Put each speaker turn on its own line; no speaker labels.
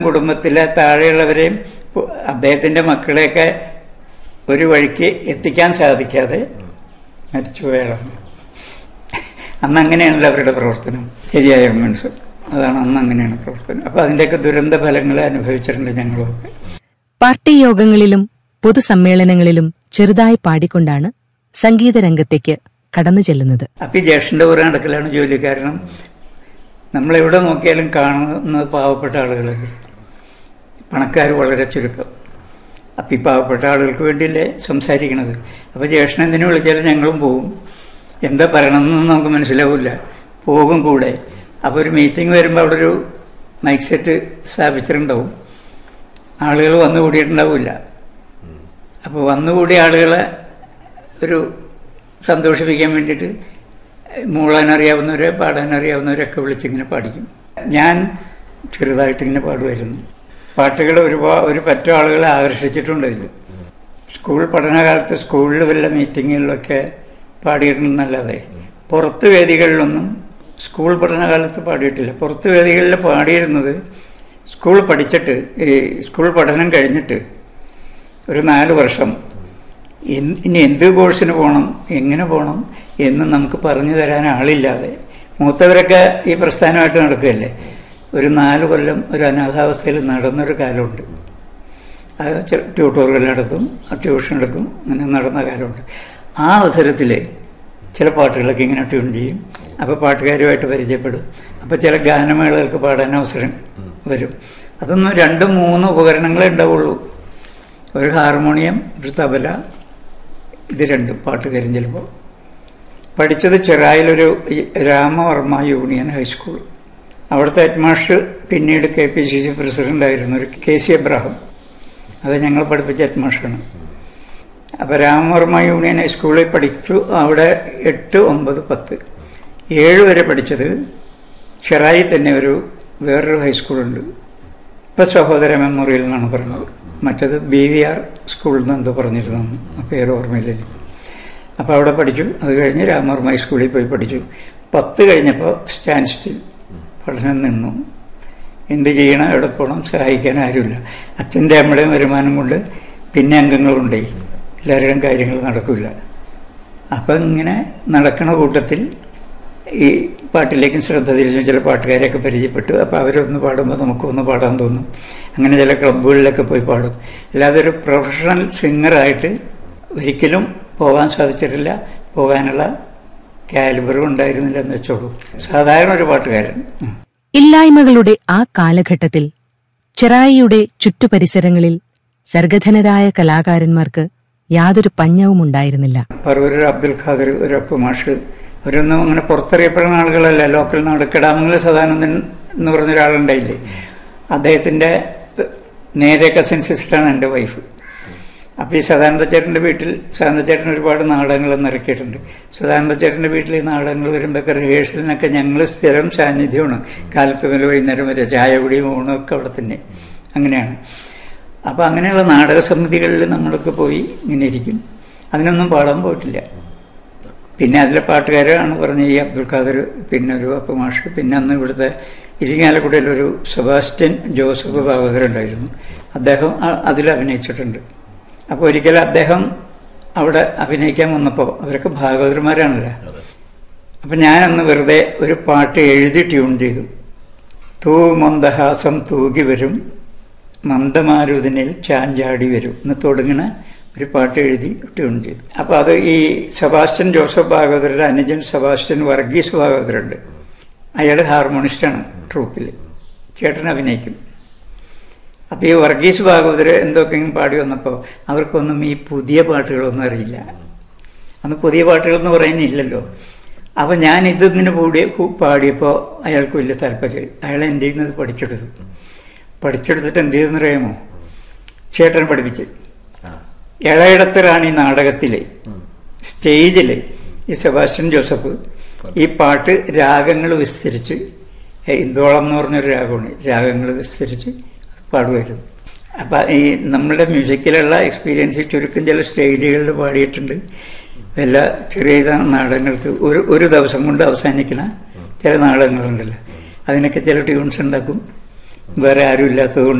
കുടുംബത്തിലെ താഴെയുള്ളവരെയും പു- അദ്ദേഹത്തിന്റെ മക്കളെയൊക്കെ ഒരു വഴിക്ക് എത്തിക്കാൻ സാധിക്കാതെ മരിച്ചുപോയാളാണ് അന്ന് അങ്ങനെയാണല്ലോ അവരുടെ പ്രവർത്തനം ശരിയായ മനസ്സ് അതാണ് അന്ന് അങ്ങനെയാണ് പ്രവർത്തനം അപ്പൊ അതിന്റെയൊക്കെ ദുരന്ത ഫലങ്ങൾ അനുഭവിച്ചിട്ടുണ്ട് ഞങ്ങളൊക്കെ
പാർട്ടി യോഗങ്ങളിലും പൊതുസമ്മേളനങ്ങളിലും ചെറുതായി പാടിക്കൊണ്ടാണ് സംഗീതരംഗത്തേക്ക് കടന്നു ചെല്ലുന്നത്
അപ്പൊ ഈ ജ്യേഷ്ഠന്റെ പുറം നടക്കലാണ് ജോലി കാരണം നമ്മളെവിടെ നോക്കിയാലും കാണുന്നത് പാവപ്പെട്ട ആളുകളല്ലേ പണക്കാർ വളരെ ചുരുക്കം അപ്പം ഈ പാവപ്പെട്ട ആളുകൾക്ക് വേണ്ടിയല്ലേ സംസാരിക്കണത് അപ്പോൾ ജ്യേഷ്ഠൻ എന്തിനു വിളിച്ചാലും ഞങ്ങളും പോകും എന്താ പറയണമെന്ന് നമുക്ക് മനസ്സിലാവില്ല പോകും കൂടെ അപ്പോൾ ഒരു മീറ്റിംഗ് വരുമ്പോൾ അവിടെ ഒരു മൈക്ക് സെറ്റ് സ്ഥാപിച്ചിട്ടുണ്ടാവും ആളുകൾ വന്നു കൂടിയിട്ടുണ്ടാവില്ല അപ്പോൾ വന്നുകൂടിയ ആളുകളെ ഒരു സന്തോഷിപ്പിക്കാൻ വേണ്ടിയിട്ട് മൂളാൻ അറിയാവുന്നവരെ പാടാൻ അറിയാവുന്നവരൊക്കെ വിളിച്ചിങ്ങനെ പാടിക്കും ഞാൻ ചെറുതായിട്ട് ഇങ്ങനെ പാടുമായിരുന്നു പാട്ടുകൾ ഒരുപാട് ഒരു പറ്റം ആളുകളെ ആകർഷിച്ചിട്ടുണ്ട് ഇതിൽ സ്കൂൾ പഠനകാലത്ത് സ്കൂളിൽ വല്ല മീറ്റിങ്ങുകളിലൊക്കെ പാടിയിട്ടുണ്ടെന്നല്ലാതെ പുറത്ത് വേദികളിലൊന്നും സ്കൂൾ പഠനകാലത്ത് പാടിയിട്ടില്ല പുറത്ത് വേദികളിൽ പാടിയിരുന്നത് സ്കൂൾ പഠിച്ചിട്ട് ഈ സ്കൂൾ പഠനം കഴിഞ്ഞിട്ട് ഒരു നാല് വർഷം ഇൻ- ഇനി എന്ത് കോഴ്സിന് പോകണം എങ്ങനെ പോകണം എന്ന് നമുക്ക് പറഞ്ഞു തരാൻ ആളില്ലാതെ മൂത്തവരൊക്കെ ഈ പ്രസ്ഥാനമായിട്ട് നടക്കുകയല്ലേ ഒരു നാല് കൊല്ലം ഒരു അനാഥാവസ്ഥയിൽ നടന്നൊരു കാലമുണ്ട് അത് ചെ- ട്യൂട്ടോറുകൾ നടത്തും ട്യൂഷൻ എടുക്കും അങ്ങനെ നടന്ന കാലമുണ്ട് ആ അവസരത്തിൽ ചില പാട്ടുകളൊക്കെ ഇങ്ങനെ ട്യൂൺ ചെയ്യും അപ്പോൾ പാട്ടുകാരുമായിട്ട് പരിചയപ്പെടും അപ്പോൾ ചില ഗാനമേളകൾക്ക് പാടാൻ അവസരം വരും അതൊന്നും രണ്ട് മൂന്ന് ഉപകരണങ്ങളേ ഉണ്ടാവുള്ളൂ ഒരു ഹാർമോണിയം ഒരു തബല ഇത് രണ്ടും പാട്ടുകാരും ചിലപ്പോൾ പഠിച്ചത് ചെറായിലൊരു ഈ രാമവർമ്മ യൂണിയൻ ഹൈസ്കൂൾ അവിടുത്തെ ഹെഡ് മാസ്റ്റർ പിന്നീട് കെ പി സി സി പ്രസിഡൻ്റായിരുന്നു ഒരു കെ സി എബ്രാഹിം അത് ഞങ്ങൾ പഠിപ്പിച്ച ഹെഡ് മാസ്റ്ററാണ് അപ്പോൾ രാമവർമ്മ യൂണിയൻ ഹൈസ്കൂളിൽ പഠിച്ചു അവിടെ എട്ട് ഒമ്പത് പത്ത് ഏഴ് വരെ പഠിച്ചത് ചെറായി തന്നെ ഒരു വേറൊരു ഹൈസ്കൂളുണ്ട് ഇപ്പം സഹോദര മെമ്മോറിയൽ എന്നാണ് പറഞ്ഞത് മറ്റത് ബി വി ആർ സ്കൂളിൽ നിന്ന് എന്തോ പറഞ്ഞിരുന്നു ആ പേര് ഓർമ്മയില്ല എനിക്ക് അപ്പോൾ അവിടെ പഠിച്ചു അത് കഴിഞ്ഞ് രാമവർമ്മ ഹൈസ്കൂളിൽ പോയി പഠിച്ചു പത്ത് കഴിഞ്ഞപ്പോൾ സ്റ്റാൻഡ് സ്റ്റിൽ പഠനം നിന്നു എന്ത് ചെയ്യണം എവിടെ പോകണം സഹായിക്കാൻ ആരുമില്ല അച്ഛൻ്റെ അമ്മയുടെയും വരുമാനം കൊണ്ട് പിന്നെ അംഗങ്ങളുണ്ടേ എല്ലാവരുടെയും കാര്യങ്ങൾ നടക്കില്ല അപ്പം ഇങ്ങനെ നടക്കണ കൂട്ടത്തിൽ ഈ പാട്ടിലേക്കും ശ്രദ്ധ തിരിച്ചു ചില പാട്ടുകാരെയൊക്കെ പരിചയപ്പെട്ടു അപ്പോൾ അവരൊന്ന് പാടുമ്പോൾ നമുക്കൊന്ന് പാടാൻ തോന്നും അങ്ങനെ ചില ക്ലബ്ബുകളിലൊക്കെ പോയി പാടും അല്ലാതെ ഒരു പ്രൊഫഷണൽ സിംഗറായിട്ട് ഒരിക്കലും പോകാൻ സാധിച്ചിട്ടില്ല പോകാനുള്ള കാലിബറും ഉണ്ടായിരുന്നില്ല എന്ന് വെച്ചോളൂ സാധാരണ ഒരു പാട്ടുകാരൻ ഉം.
ഇല്ലായ്മകളുടെ ആ കാലഘട്ടത്തിൽ ചെറായിയുടെ ചുറ്റുപരിസരങ്ങളിൽ സർഗധനരായ കലാകാരന്മാർക്ക് യാതൊരു പഞ്ഞവും ഉണ്ടായിരുന്നില്ല
പറവൂർ അബ്ദുൽ ഖാദർ ഒരു അപ്പ മാഷ് അവരൊന്നും അങ്ങനെ പുറത്തറിയപ്പെടുന്ന ആളുകളല്ല ലോക്കൽ നാട് കിടാമംഗല സദാനന്ദൻ എന്ന് പറഞ്ഞ ഒരാളുണ്ടായില്ലേ അദ്ദേഹത്തിൻ്റെ നേരെ കസിൻ സിസ്റ്ററാണ് എൻ്റെ വൈഫ് അപ്പോൾ ഈ സദാനന്ദ ചേട്ടൻ്റെ വീട്ടിൽ സദാനന്ദ ചേട്ടൻ ഒരുപാട് നാടകങ്ങൾ ഇറക്കിയിട്ടുണ്ട് സദാനന്ദ ചേട്ടൻ്റെ വീട്ടിൽ ഈ നാടകങ്ങൾ വരുമ്പോഴൊക്കെ റിഹേഴ്സലിനൊക്കെ ഞങ്ങൾ സ്ഥിരം സാന്നിധ്യമാണ് കാലത്ത് മുതൽ വൈകുന്നേരം വരെ ചായ കുടിയും ഊണും ഒക്കെ അവിടെ തന്നെ അങ്ങനെയാണ് അപ്പോൾ അങ്ങനെയുള്ള നാടക സമിതികളിൽ നമ്മളൊക്കെ പോയി ഇങ്ങനെ ഇരിക്കും അതിനൊന്നും പാടാൻ പോയിട്ടില്ല പിന്നെ അതിലെ പാട്ടുകാരാണ് പറഞ്ഞ ഈ അബ്ദുൽ ഖാദർ പിന്നെ ഒരു അപ്പമാഷ് പിന്നെ അന്ന് ഇവിടുത്തെ ഇരിങ്ങാലക്കുടയിൽ ഒരു സെബാസ്റ്റ്യൻ ജോസഫ് ഭാഗവതർ ഉണ്ടായിരുന്നു അദ്ദേഹം അ- അതിൽ അഭിനയിച്ചിട്ടുണ്ട് അപ്പോൾ ഒരിക്കലും അദ്ദേഹം അവിടെ അഭിനയിക്കാൻ വന്നപ്പോൾ അവരൊക്കെ ഭാഗവതന്മാരാണല്ലോ അപ്പം ഞാനന്ന് വെറുതെ ഒരു പാട്ട് എഴുതി ട്യൂൺ ചെയ്തു തൂ മന്ദഹാസം തൂകി വരും മന്ദമാരുതിനിൽ ചാഞ്ചാടി വരും എന്ന് തുടങ്ങണ ഒരു പാട്ട് എഴുതി ട്യൂൺ ചെയ്തു അപ്പോൾ അത് ഈ സെബാസ്റ്റ്യൻ ജോസഫ് ഭാഗവതരുടെ അനുജൻ സെബാസ്റ്റ്യൻ വർഗീസ് ഭാഗവതരുണ്ട് അയാൾ ഹാർമോണിസ്റ്റാണ് ട്രൂപ്പിൽ ചേട്ടൻ അഭിനയിക്കും അപ്പോൾ ഈ വർഗീസ് ഭാഗവതർ എന്തൊക്കെയും പാടി വന്നപ്പോൾ അവർക്കൊന്നും ഈ പുതിയ പാട്ടുകളൊന്നും അറിയില്ല അന്ന് പുതിയ പാട്ടുകൾ എന്ന് പറയാനില്ലല്ലോ അപ്പം ഞാൻ ഇതിങ്ങനെ കൂടി പാടിയപ്പോൾ അയാൾക്ക് വലിയ താല്പര്യം അയാൾ എൻ്റെ കയ്യിൽ നിന്ന് ഇത് പഠിച്ചെടുത്തു പഠിച്ചെടുത്തിട്ട് എന്ത് ചെയ്തെന്ന് അറിയാമോ ചേട്ടൻ പഠിപ്പിച്ച് ഇളയിടത്ത് റാണി നാടകത്തിലെ സ്റ്റേജിൽ ഈ സെബാസ്റ്റ്യൻ ജോസഫ് ഈ പാട്ട് രാഗങ്ങൾ വിസ്തരിച്ച് ഏ, ഇന്ദോളം എന്ന് പറഞ്ഞൊരു രാഗമാണ് രാഗങ്ങൾ വിസ്തരിച്ച് പാടുമായിരുന്നു അപ്പം ഈ നമ്മുടെ മ്യൂസിക്കിലുള്ള എക്സ്പീരിയൻസ് ചുരുക്കം ചില സ്റ്റേജുകളിൽ പാടിയിട്ടുണ്ട് എല്ലാ ചെറിയ ഇത- നാടകങ്ങൾക്ക് ഒരു ഒരു ദിവസം കൊണ്ട് അവസാനിക്കുന്ന ചില നാടകങ്ങളുണ്ടല്ലോ അതിനൊക്കെ ചില ട്യൂൺസ് ഉണ്ടാക്കും വേറെ ആരും ഇല്ലാത്തത്